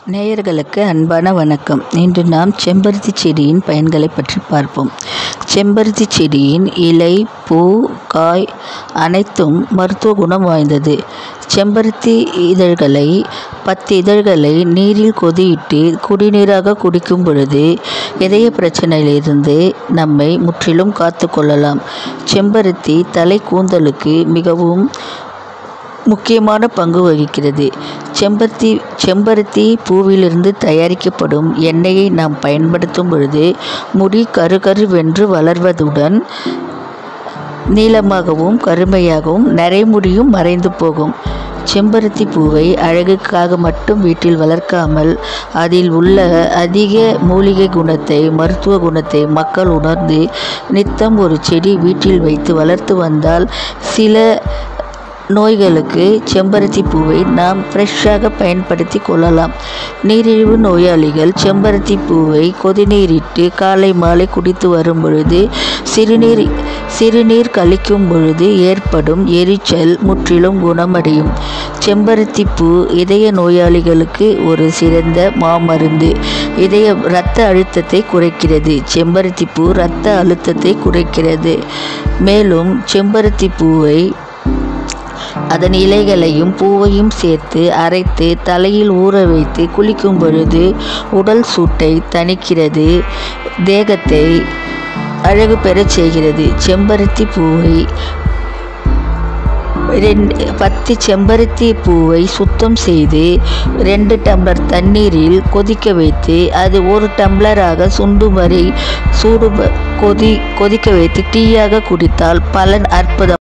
நேயர்களுக்கு அன்பான வணக்கம் இன்று நாம் செம்பருத்தி செடியின் பயன்களை பற்றி பார்ப்போம் செம்பருத்தி செடியின் இலை பூ காய் அனைத்தும் மருத்துவ குணம் வாய்ந்தது செம்பருத்தி இதழ்களை பத்து இதழ்களை நீரில் கொதியிட்டு குடிநீராக குடிக்கும் பொழுது இதய பிரச்சனையிலிருந்து நம்மை முற்றிலும் காத்து கொள்ளலாம் செம்பருத்தி தலை கூந்தலுக்கு மிகவும் முக்கியமான பங்கு வகிக்கிறது செம்பருத்தி செம்பருத்தி பூவிலிருந்து தயாரிக்கப்படும் எண்ணெயை நாம் பயன்படுத்தும் பொழுது முடி கருகருவென்று வளர்வதுடன் நீளமாகவும் கருமையாகவும் நரைமுடியும் மறைந்து போகும் செம்பருத்தி பூவை அழகுக்காக மட்டும் வீட்டில் வளர்க்காமல் அதில் உள்ள அதிக மூலிகை குணத்தை மருத்துவ குணத்தை மக்கள் உணர்ந்து நித்தம் ஒரு செடி வீட்டில் வைத்து வளர்த்து வந்தால் சில நோய்களுக்கு செம்பருத்தி பூவை நாம் ஃப்ரெஷ்ஷாக பயன்படுத்தி கொள்ளலாம் நீரிழிவு நோயாளிகள் செம்பருத்தி பூவை கொதிநீரிட்டு காலை மாலை குடித்து வரும் பொழுது சிறுநீர் சிறுநீர் கழிக்கும் பொழுது ஏற்படும் எரிச்சல் முற்றிலும் குணமடையும் செம்பருத்தி பூ இதய நோயாளிகளுக்கு ஒரு சிறந்த மாமருந்து இதய இரத்த அழுத்தத்தை குறைக்கிறது செம்பருத்தி பூ இரத்த அழுத்தத்தை குறைக்கிறது மேலும் செம்பருத்தி பூவை அதன் இலைகளையும் பூவையும் சேர்த்து அரைத்து தலையில் ஊற வைத்து குளிக்கும் பொழுது உடல் சூட்டை தணிக்கிறது தேகத்தை அழகு பெறச் செய்கிறது செம்பருத்தி பூவை ரெண்டு பத்து செம்பருத்தி பூவை சுத்தம் செய்து ரெண்டு டம்ளர் தண்ணீரில் கொதிக்க வைத்து அது ஒரு டம்ளராக சுண்டும் வரை சூடு கொதி கொதிக்க வைத்து டீயாக குடித்தால் பலன் அற்புதம்